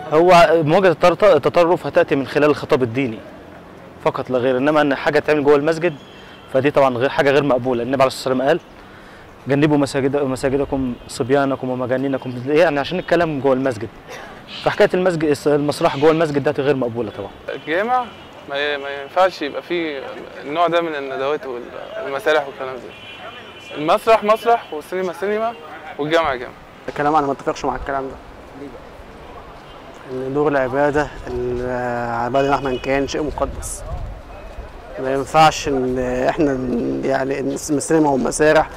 هو مواجهه التط- التطرف هتاتي من خلال الخطاب الديني فقط لا غير انما ان حاجه تعمل جوه المسجد فدي طبعا غير حاجه غير مقبوله النبي عليه الصلاه والسلام قال جنبوا مساجد مساجدكم صبيانكم ومجانينكم يعني عشان الكلام جوه المسجد فحكايه المسجد المسرح جوه المسجد ده غير مقبوله طبعا الجامع ما ي- ما ينفعش يبقى فيه النوع ده من الندوات وال- والمسارح والكلام ده المسرح مسرح والسينما سينما والجامع جامع الكلام انا ما اتفقش مع الكلام ده ان دور العباده العباده مهما كان شيء مقدس ما ينفعش ان احنا ن- يعني نقسم السينما والمسارح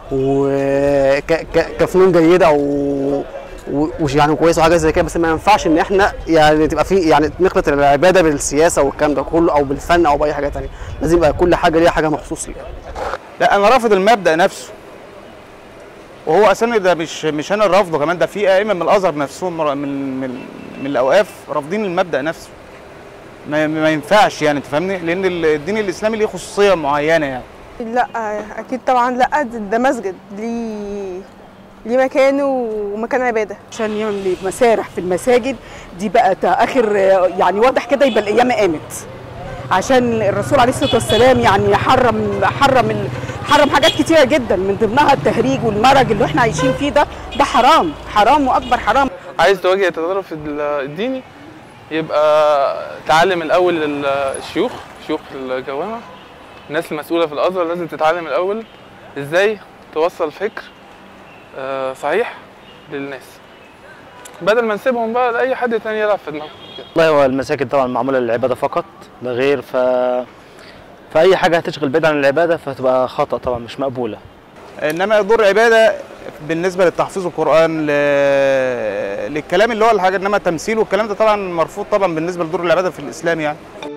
وكفنون جيده و و- وش يعني كويسه وحاجه زي كده بس ما ينفعش ان احنا يعني تبقى في يعني نخلط العباده بالسياسه والكلام ده كله او بالفن او باي حاجه تانية لازم يبقى كل حاجه ليها حاجه مخصوص ليها لا انا رافض المبدا نفسه وهو اساسا ده مش مش انا اللي رافضه كمان ده في ائمه من الازهر نفسهم مر- من من من الاوقاف رافضين المبدا نفسه ما, ما ينفعش يعني تفهمني لان الدين الاسلامي ليه خصوصيه معينه يعني لا اكيد طبعا لا ده ده مسجد ليه ليه مكانه ومكان عباده عشان يعمل مسارح في المساجد دي بقت اخر يعني واضح كده يبقى القيامه قامت عشان الرسول عليه الصلاه والسلام يعني حرم حرم ال- حرم حاجات كتيره جدا من ضمنها التهريج والمرج اللي احنا عايشين فيه ده ده حرام حرام واكبر حرام عايز تواجه التطرف ال- الديني يبقى تعلم الاول ال- الشيوخ شيوخ الجوامع الناس المسؤوله في الازهر لازم تتعلم الاول ازاي توصل فكر آه، صحيح للناس بدل ما نسيبهم بقى لاي حد تاني يلعب في دماغهم كده والله هو المساجد طبعا معموله للعباده فقط لا غير ف فاي حاجه هتشغل بعيد عن العباده فهتبقى خطا طبعا مش مقبوله انما دور عباده بالنسبه للتحفيظ القران ل... للكلام اللي هو الحاجه انما تمثيل والكلام ده طبعا مرفوض طبعا بالنسبه لدور العباده في الاسلام يعني